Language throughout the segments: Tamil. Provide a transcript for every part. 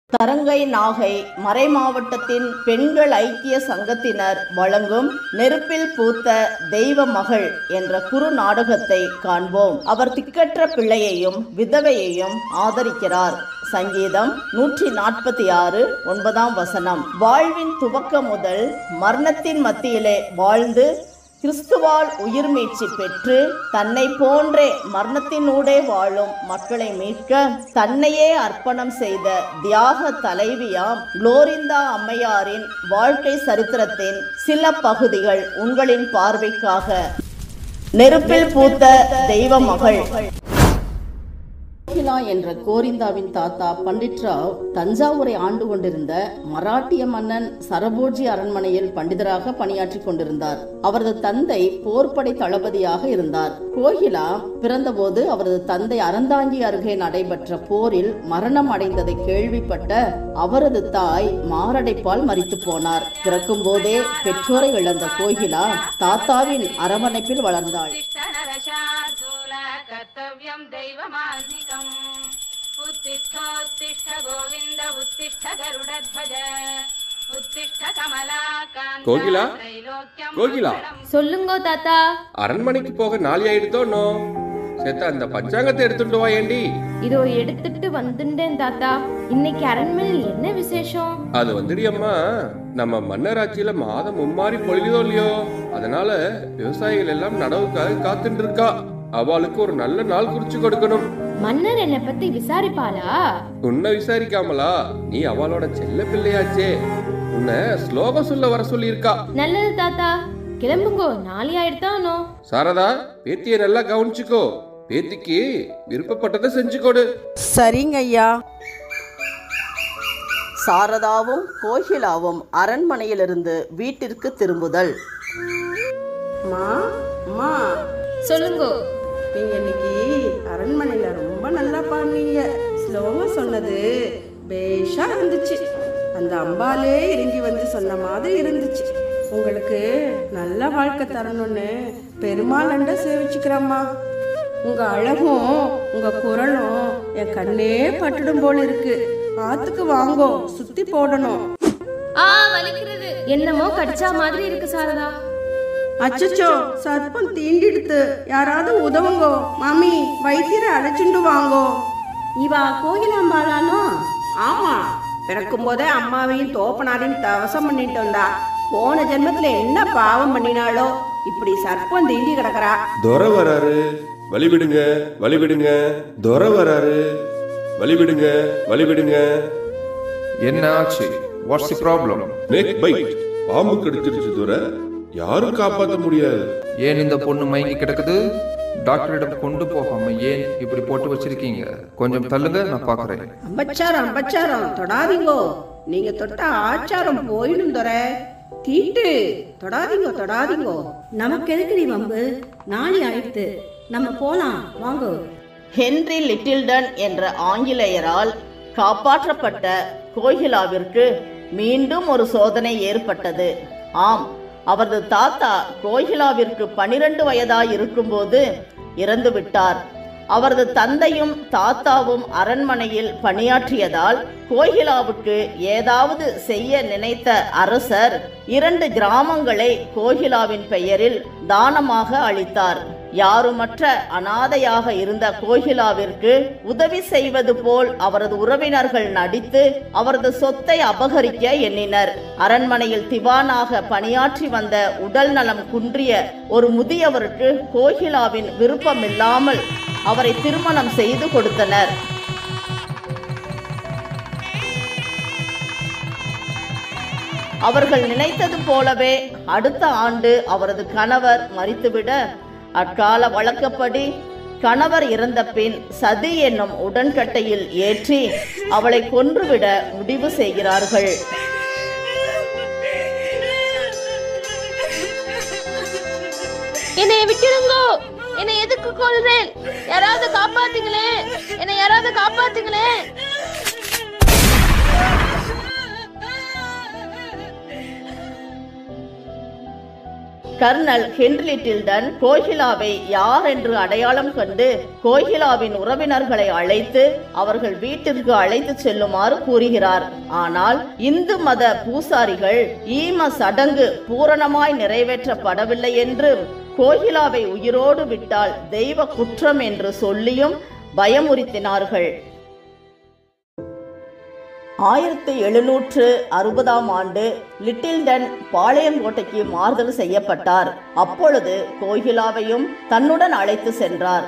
தரங்கை நாகை மறைமாவட்டத்தின் பெண்கள் ஐக்கிய சங்கத்தினர் வழங்கும் நெருப்பில் பூத்த தெய்வ மகள் என்ற குறு நாடகத்தை காண்போம் அவர் திக்கற்ற பிள்ளையையும் விதவையையும் ஆதரிக்கிறார் சங்கீதம் நூற்றி நாற்பத்தி ஆறு ஒன்பதாம் வசனம் வாழ்வின் துவக்கம் முதல் மரணத்தின் மத்தியிலே வாழ்ந்து கிறிஸ்துவால் உயிர் மீட்சி பெற்று தன்னை போன்றே மரணத்தினூடே வாழும் மக்களை மீட்க தன்னையே அர்ப்பணம் செய்த தியாக தலைவியாம் குளோரிந்தா அம்மையாரின் வாழ்க்கை சரித்திரத்தின் சில பகுதிகள் உங்களின் பார்வைக்காக நெருப்பில் பூத்த தெய்வ மகள் கோகிலா என்ற கோரிந்தாவின் தாத்தா பண்டிட் ராவ் தஞ்சாவூரை ஆண்டு கொண்டிருந்த மராட்டிய மன்னன் சரபோஜி அரண்மனையில் பண்டிதராக பணியாற்றிக் கொண்டிருந்தார் அவரது தந்தை போர்ப்படை தளபதியாக இருந்தார் கோகிலா பிறந்தபோது அவரது தந்தை அறந்தாங்கி அருகே நடைபெற்ற போரில் மரணம் அடைந்ததை கேள்விப்பட்ட அவரது தாய் மாரடைப்பால் மரித்து போனார் பிறக்கும் போதே பெற்றோரை இழந்த கோகிலா தாத்தாவின் அரவணைப்பில் வளர்ந்தாள் उत्तिष्ठ नरशार्दूल कर्तव्यम् दैवमान्निकम् उत्तिष्ठोत्तिष्ठ गोविन्द उत्तिष्ठ गरुडध्वज उत्तिष्ठ कमलाकान्त கோகிலா? त्रैलोक्यम् கோகிலா? मङ्गलम् சொல்லுங்கோ தாத்தா அரண்மனைக்கு போக நாளை ஆயிடுதோனோ சேத்தா அந்த பஞ்சாங்கத்தை எடுத்துட்டு வா ஏண்டி இதோ எடுத்துட்டு வந்துட்டேன் தாத்தா இன்னைக்கு அரண்மனையில் என்ன விசேஷம் அது வந்துடி அம்மா நம்ம மன்னராட்சியில மாதம் மும்மாறி பொழியுதோ இல்லையோ அதனால விவசாயிகள் எல்லாம் நடவுக்காக காத்துட்டு இருக்கா அவளுக்கு ஒரு நல்ல நாள் குறிச்சு கொடுக்கணும் மன்னர் என்னை பத்தி விசாரிப்பாளா உன்னை விசாரிக்காமலா நீ அவளோட செல்ல பிள்ளையாச்சே உன்னை ஸ்லோகம் சொல்ல வர சொல்லியிருக்கா நல்லது தாத்தா கிளம்புங்கோ நாளை ஆயிடுதானோ சாரதா பேத்திய நல்லா கவனிச்சுக்கோ பேத்திக்கு விருப்பப்பட்டதை செஞ்சு கொடு சரிங்க ஐயா சாரதாவும் கோகிலாவும் அரண்மனையிலிருந்து வீட்டிற்கு திரும்புதல் அம்மா அம்மா சொல்லுங்கோ நீங்க இன்னைக்கு அரண்மனையில ரொம்ப நல்லா பாடுனீங்க ஸ்லோவா சொன்னது பேஷா இருந்துச்சு அந்த அம்பாலே இறங்கி வந்து சொன்ன மாதிரி இருந்துச்சு உங்களுக்கு நல்ல வாழ்க்கை தரணும்னு பெருமாள் அண்ட சேவிச்சுக்கிறம்மா உங்க அழகும் உங்க குரலும் என் கண்ணே பட்டுடும் போல இருக்கு ஆத்துக்கு வாங்கோ சுத்தி போடணும் ஆ வலிக்கிறது என்னமோ கடிச்சா மாதிரி இருக்கு சாரதா அச்சச்சோ சர்ப்பம் தீண்டிடுத்து யாராவது உதவுங்கோ மாமி வைத்தியரை அழைச்சுண்டு வாங்கோ இவா கோகிலாம்பாளானோ ஆமா பிறக்கும் போதே அம்மாவையும் தோப்பனாரையும் தவசம் பண்ணிட்டு வந்தா போன ஜென்மத்துல என்ன பாவம் பண்ணினாளோ இப்படி சர்ப்பம் தீண்டி கிடக்குறா துரை வராரு வழிவிடுங்க வழிவிடுங்க துரை வராரு வழிவிடுங்க வழிவிடுங்க என்ன ஆச்சு what's the problem neck bite பாம்பு கடிச்சிருச்சு துரை யாரும் காப்பாத்த முடியாது ஏன் இந்த பொண்ணு மயங்கி கிடக்குது டாக்டரிடம் கொண்டு போகாம ஏன் இப்படி போட்டு வச்சிருக்கீங்க கொஞ்சம் தள்ளுங்க நான் பார்க்கறேன் அம்பச்சாரம் அம்பச்சாரம் தொடாதீங்கோ நீங்க தொட்ட ஆச்சாரம் போயிடும் துற தீட்டு தொடாதீங்கோ தொடாதீங்கோ நமக்கு எதுக்குடி வம்பு நாளை ஆயிடுத்து நம்ம போலாம் வாங்கோ ஹென்றி லிட்டில்டன் என்ற ஆங்கிலேயரால் காப்பாற்றப்பட்ட கோகிலாவிற்கு மீண்டும் ஒரு சோதனை ஏற்பட்டது ஆம் அவரது தாத்தா கோகிலாவிற்கு பனிரெண்டு வயதாய் இருக்கும்போது இறந்து விட்டார் அவரது தந்தையும் தாத்தாவும் அரண்மனையில் பணியாற்றியதால் கோகிலாவுக்கு ஏதாவது செய்ய நினைத்த அரசர் இரண்டு கிராமங்களை கோகிலாவின் பெயரில் தானமாக அளித்தார் யாருமற்ற அனாதையாக இருந்த கோகிலாவிற்கு உதவி செய்வது போல் அவரது உறவினர்கள் நடித்து அவரது சொத்தை அபகரிக்க எண்ணினர் அரண்மனையில் திவானாக பணியாற்றி வந்த உடல் நலம் குன்றிய ஒரு முதியவருக்கு கோகிலாவின் விருப்பமில்லாமல் அவரை திருமணம் செய்து கொடுத்தனர் அவர்கள் நினைத்தது போலவே அடுத்த ஆண்டு அவரது கணவர் மறித்துவிட அக்கால வழக்கப்படி கணவர் இறந்த பின் சதி என்னும் உடன்கட்டையில் ஏற்றி அவளை கொன்றுவிட முடிவு செய்கிறார்கள் என்னை விட்டுடுங்கோ என்னை எதுக்கு கொள்றேன் யாராவது காப்பாத்துங்களே என்னை யாராவது காப்பாத்துங்களே கர்னல் ஹென்ரி டில்டன் கோகிலாவை யார் என்று அடையாளம் கண்டு கோகிலாவின் உறவினர்களை அழைத்து அவர்கள் வீட்டிற்கு அழைத்து செல்லுமாறு கூறுகிறார் ஆனால் இந்து மத பூசாரிகள் ஈம சடங்கு பூரணமாய் நிறைவேற்றப்படவில்லை என்று கோகிலாவை உயிரோடு விட்டால் தெய்வ குற்றம் என்று சொல்லியும் பயமுறுத்தினார்கள் ஆயிரத்தி எழுநூற்று அறுபதாம் ஆண்டு லிட்டில்டன் பாளையங்கோட்டைக்கு மாறுதல் செய்யப்பட்டார் அப்பொழுது கோகிலாவையும் தன்னுடன் அழைத்து சென்றார்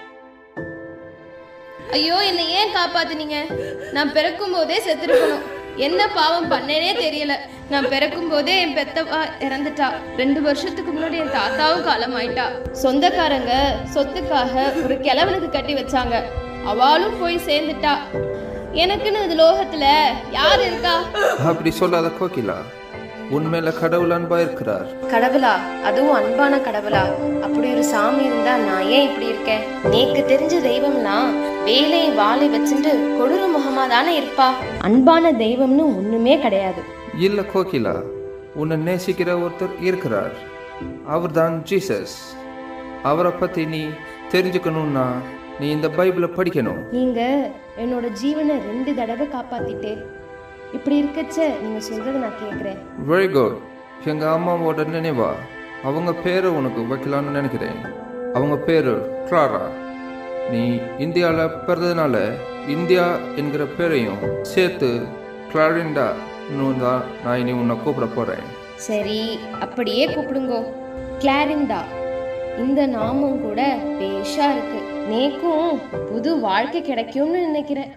ஐயோ என்னை ஏன் காப்பாத்துனீங்க நான் பிறக்கும் போதே செத்துருக்கணும் என்ன பாவம் பண்ணேனே தெரியல நான் பிறக்கும் போதே என் பெத்தவா இறந்துட்டா ரெண்டு வருஷத்துக்கு முன்னாடி என் தாத்தாவும் காலமாயிட்டா சொந்தக்காரங்க சொத்துக்காக ஒரு கிழவனுக்கு கட்டி வச்சாங்க அவளும் போய் சேர்ந்துட்டா எனக்குன்னு இந்த லோகத்துல யார் இருக்கா அப்படி சொல்லாத கோகிலா உண்மையில கடவுள் அன்பா இருக்கிறார் கடவுளா அதுவும் அன்பான கடவுளா அப்படி ஒரு சாமி இருந்தா நான் ஏன் இப்படி இருக்கேன் நேக்கு தெரிஞ்ச தெய்வம்லாம் வேலை வாளை வச்சுட்டு கொடூர முகமா தானே இருப்பா அன்பான தெய்வம்னு ஒண்ணுமே கிடையாது இல்ல கோகிலா உன்னை நேசிக்கிற ஒருத்தர் இருக்கிறார் அவர்தான் ஜீசஸ் அவரை பத்தி நீ தெரிஞ்சுக்கணும்னா நீ இந்த பைபிளை படிக்கணும் நீங்க என்னோட ஜீவனை ரெண்டு தடவை காப்பாத்திட்டே இப்படி இருக்கச்ச நீங்க சொல்றதை நான் கேக்குறேன் வெரி குட் எங்க அம்மாவோட நினைவா அவங்க பேரை உனக்கு வைக்கலாம்னு நினைக்கிறேன் அவங்க பேரு கிளாரா நீ இந்தியாவில் பிறந்ததுனால இந்தியா என்கிற பேரையும் சேர்த்து கிளாரிண்டா தான் நான் இனி உன்னை கூப்பிட போறேன் சரி அப்படியே கூப்பிடுங்கோ கிளாரிண்டா இந்த நாமம் கூட பேஷா இருக்கு நேக்கும் புது வாழ்க்கை கிடைக்கும்னு நினைக்கிறேன்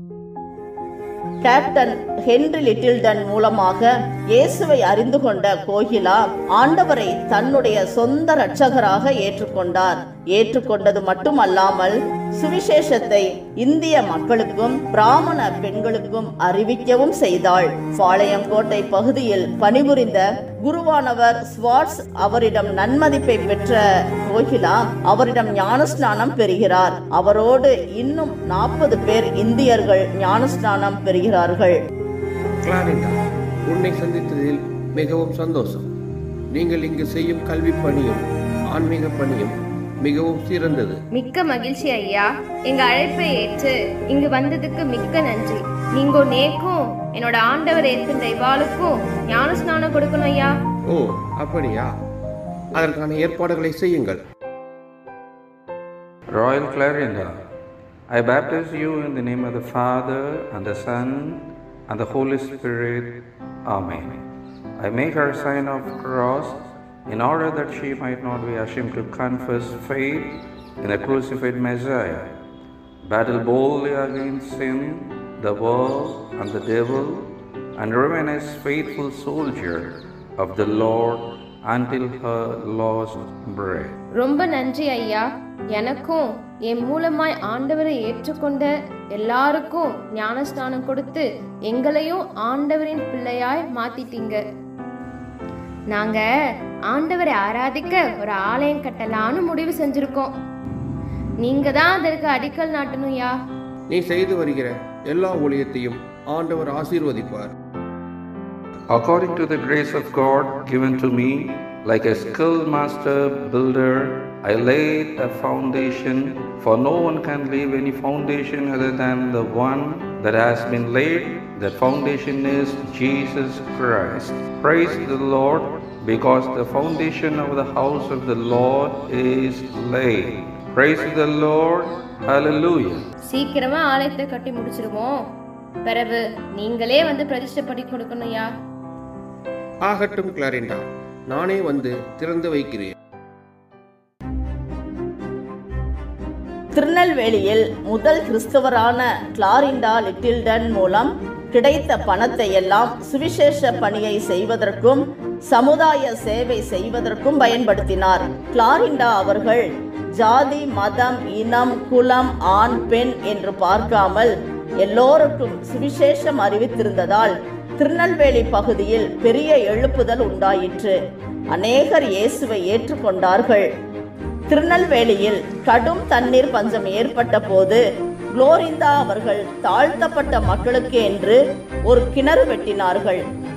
கேப்டன் ஹென்றி லிட்டில்டன் மூலமாக இயேசுவை அறிந்து கொண்ட கோகிலா ஆண்டவரை தன்னுடைய சொந்த இரட்சகராக ஏற்றுக்கொண்டார் ஏற்றுக்கொண்டது மட்டுமல்லாமல் சுவிசேஷத்தை இந்திய மக்களுக்கும் பிராமண பெண்களுக்கும் அறிவிக்கவும் செய்தாள் பாளையங்கோட்டை பகுதியில் பணிபுரிந்த குருவானவர் ஸ்வாட்ஸ் அவரிடம் நன்மதிப்பை பெற்ற கோகிலா அவரிடம் ஞானஸ்நானம் பெறுகிறார் அவரோடு இன்னும் நாற்பது பேர் இந்தியர்கள் ஞானஸ்நானம் பெறுகிறார்கள் கிளாரிண்டா உன்னை சந்தித்ததில் மிகவும் சந்தோஷம் நீங்கள் இங்கு செய்யும் கல்வி பணியும் ஆன்மீக பணியும் மிகவும் சிறந்தது மிக்க மகிழ்ச்சி ஐயா எங்க அழைப்பை ஏற்று இங்கு வந்ததுக்கு மிக்க நன்றி நீங்க நேக்கும் என்னோட ஆண்டவர் ஏற்கின்ற இவாளுக்கும் ஞான ஸ்நானம் கொடுக்கணும் ஐயா ஓ அப்படியா அதற்கான ஏற்பாடுகளை செய்யுங்கள் Royal Clarinda, I baptize you in the name of the Father, and the Son, and the Holy Spirit. Amen. I make her sign of cross in order that she might not be ashamed to confess faith in the crucified Messiah. Battle boldly against sin, the world, and the devil, and remain as faithful soldier of the Lord until her last breath. ரொம்ப நன்றி ஐயா எனக்கும் என் மூலமாய் ஆண்டவரை ஏற்றுக்கொண்ட எல்லாருக்கும் ஞானஸ்நானம் கொடுத்து எங்களையும் ஆண்டவரின் பிள்ளையாய் மாத்திட்டீங்க நாங்க ஆண்டவரை ஆராதிக்க ஒரு ஆலயம் கட்டலான்னு முடிவு செஞ்சிருக்கோம் நீங்க தான் அதற்கு அடிக்கல் நாட்டணும்யா நீ செய்து வருகிற எல்லா ஊழியத்தையும் ஆண்டவர் ஆசீர்வதிப்பார் According to the grace of God given to me, like a skilled master builder, I laid a foundation, for no one can leave any foundation other than the one that has been laid. That foundation is Jesus Christ. Praise the Lord, because the foundation of the house of the Lord is laid. Praise the Lord. Hallelujah. சீக்கிரமா ஆலயத்தை கட்டி முடிச்சிருவோம் பிறகு நீங்களே வந்து பிரதிஷ்டை பண்ணி கொடுக்கணும்யா ஆகட்டும் கிளாரிண்டா நானே வந்து திறந்து வைக்கிறேன் திருநெல்வேலியில் முதல் கிறிஸ்தவரான கிளாரிண்டா லிட்டில்டன் மூலம் கிடைத்த பணத்தை எல்லாம் சுவிசேஷ பணியை செய்வதற்கும் சமுதாய சேவை செய்வதற்கும் பயன்படுத்தினார் கிளாரிண்டா அவர்கள் ஜாதி மதம் இனம் குலம் ஆண் பெண் என்று பார்க்காமல் எல்லோருக்கும் சுவிசேஷம் அறிவித்திருந்ததால் திருநெல்வேலி பகுதியில் பெரிய எழுப்புதல் உண்டாயிற்று அநேகர் இயேசுவை ஏற்றுக்கொண்டார்கள் திருநெல்வேலியில் கடும் தண்ணீர் பஞ்சம் ஏற்பட்ட போது குளோரிந்தா அவர்கள் தாழ்த்தப்பட்ட மக்களுக்கு என்று ஒரு கிணறு வெட்டினார்கள்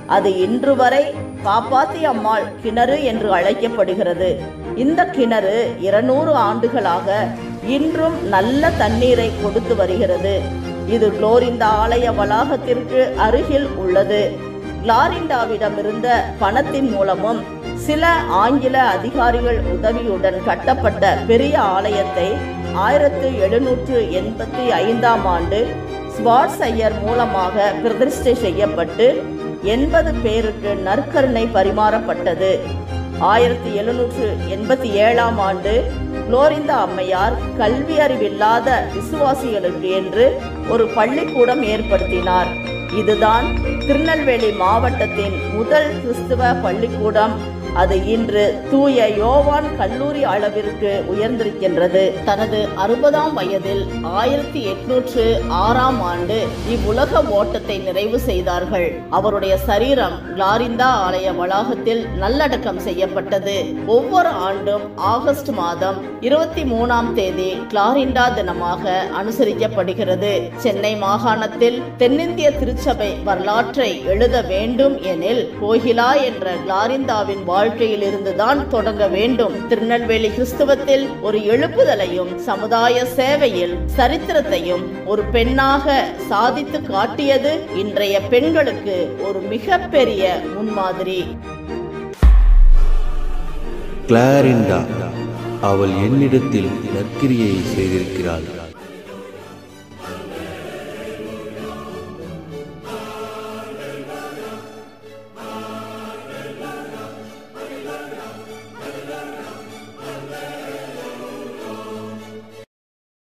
அது இன்று வரை காப்பாத்தி அம்மாள் கிணறு என்று அழைக்கப்படுகிறது இந்த கிணறு இருநூறு ஆண்டுகளாக இன்றும் நல்ல தண்ணீரை கொடுத்து வருகிறது இது குளோரிந்தா ஆலய வளாகத்திற்கு அருகில் உள்ளது கிளாரிண்டாவிடம் இருந்த பணத்தின் மூலமும் சில ஆங்கில அதிகாரிகள் உதவியுடன் கட்டப்பட்ட பெரிய ஆலயத்தை ஆயிரத்து எழுநூற்று எண்பத்தி ஐந்தாம் ஆண்டு ஸ்வாட்ஸ் ஐயர் மூலமாக பிரதிஷ்டை செய்யப்பட்டு எண்பது பேருக்கு நற்கருணை பரிமாறப்பட்டது ஆயிரத்தி எழுநூற்று எண்பத்தி ஏழாம் ஆண்டு குளோரிந்தா அம்மையார் கல்வி அறிவில்லாத விசுவாசிகளுக்கு என்று ஒரு பள்ளிக்கூடம் ஏற்படுத்தினார் இதுதான் திருநெல்வேலி மாவட்டத்தின் முதல் கிறிஸ்துவ பள்ளிக்கூடம் அது இன்று தூய யோவான் கல்லூரி அளவிற்கு உயர்ந்திருக்கின்றது தனது அறுபதாம் வயதில் ஆயிரத்தி எட்நூற்று ஆறாம் ஆண்டு இவ்வுலக ஓட்டத்தை நிறைவு செய்தார்கள் அவருடைய சரீரம் கிளாரிந்தா ஆலய வளாகத்தில் நல்லடக்கம் செய்யப்பட்டது ஒவ்வொரு ஆண்டும் ஆகஸ்ட் மாதம் இருபத்தி மூணாம் தேதி கிளாரிண்டா தினமாக அனுசரிக்கப்படுகிறது சென்னை மாகாணத்தில் தென்னிந்திய திருச்சபை வரலாற்றை எழுத வேண்டும் எனில் கோகிலா என்ற கிளாரிந்தாவின் வாழ்க்கையில் இருந்துதான் தொடங்க வேண்டும் திருநெல்வேலி கிறிஸ்துவத்தில் ஒரு எழுப்புதலையும் சமுதாய சேவையில் சரித்திரத்தையும் ஒரு பெண்ணாக சாதித்து காட்டியது இன்றைய பெண்களுக்கு ஒரு மிகப்பெரிய முன்மாதிரி கிளாரிண்டா அவள் என்னிடத்தில் நற்கிரியை செய்திருக்கிறாள்